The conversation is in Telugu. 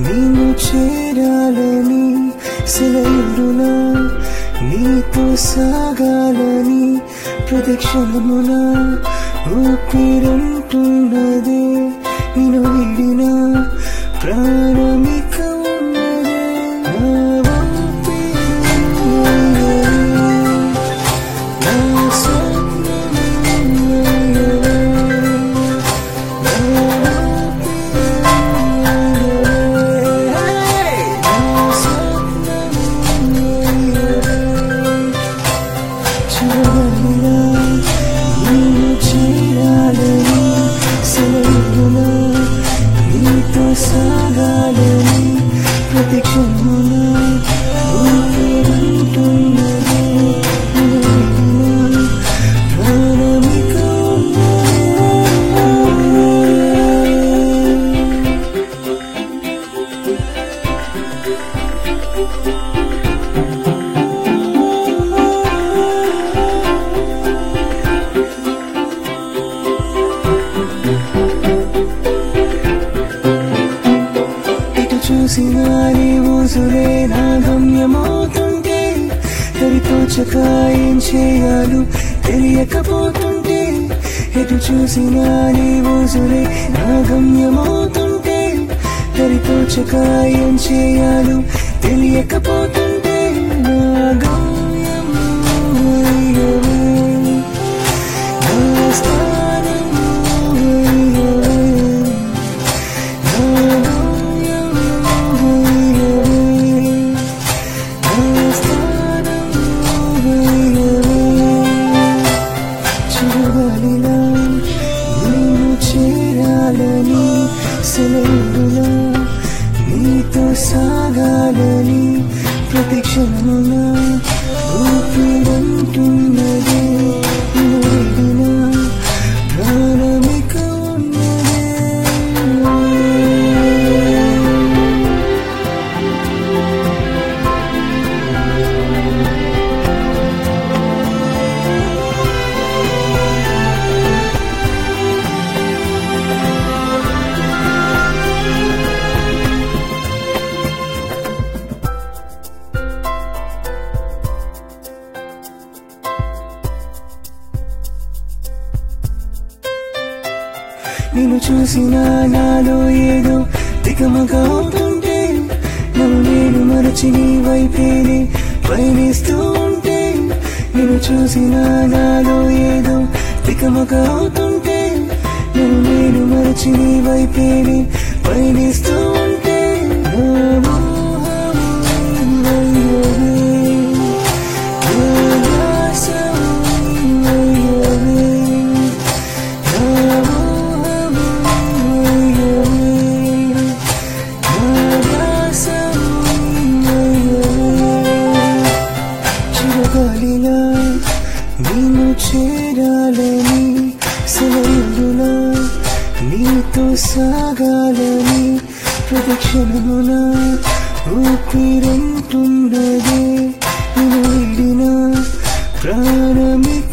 నేను చేరాలని సెలవున నీతో సాగాలని ప్రదక్షిణమున ఊపిరంటున్నదే నేను విడిన ప్రాణమిక ఉన్నదే నా ఊపిరి నా సాగాలని ప్రతిక్షణమున ఊపిరంటున్నదే ప్రాణమిక ఇటు చూసినా నీ ఊసులే నా గమ్యమవుతుంటే తరితోచక ఏం చేయాలు తెలియకపోతుంటే ఎటు చూసినా నీ ఊసులే నా గమ్యమవుతుంటే తరితోచక ఏం చేయాలు తెలియకపోతుంటే నా గమ్యం అయ్యవే, నా స్థానం అయ్యవే. చూడాలిలా నేను చేరాలని సెలవులా నీతో సాగాలని ప్రతిక్షణమున ఊపిరంటున్నదే నువ్వెడినా ప్రాణమిక ఉన్నదే నిన్ను చూసిన నాలో ఏదో తికమక అవుతుంటే నన్ను నేను మరచి నీ వైపేనే పయనిస్తూ ఉంటే నిన్ను చూసిన నాలో ఏదో తికమక అవుతుంటే నన్ను నేను మరచి నీ వైపేనే పయనిస్తూ ఉంటే నా మోహము అయ్యవే, నా దాసము అయ్యవే. చిరగాలిలా నేను చేరాలని సెలవులా నీతో సాగాలని ప్రదక్షిణమున ఊపిరంటున్నదే నేను విడిన ప్రాణమిక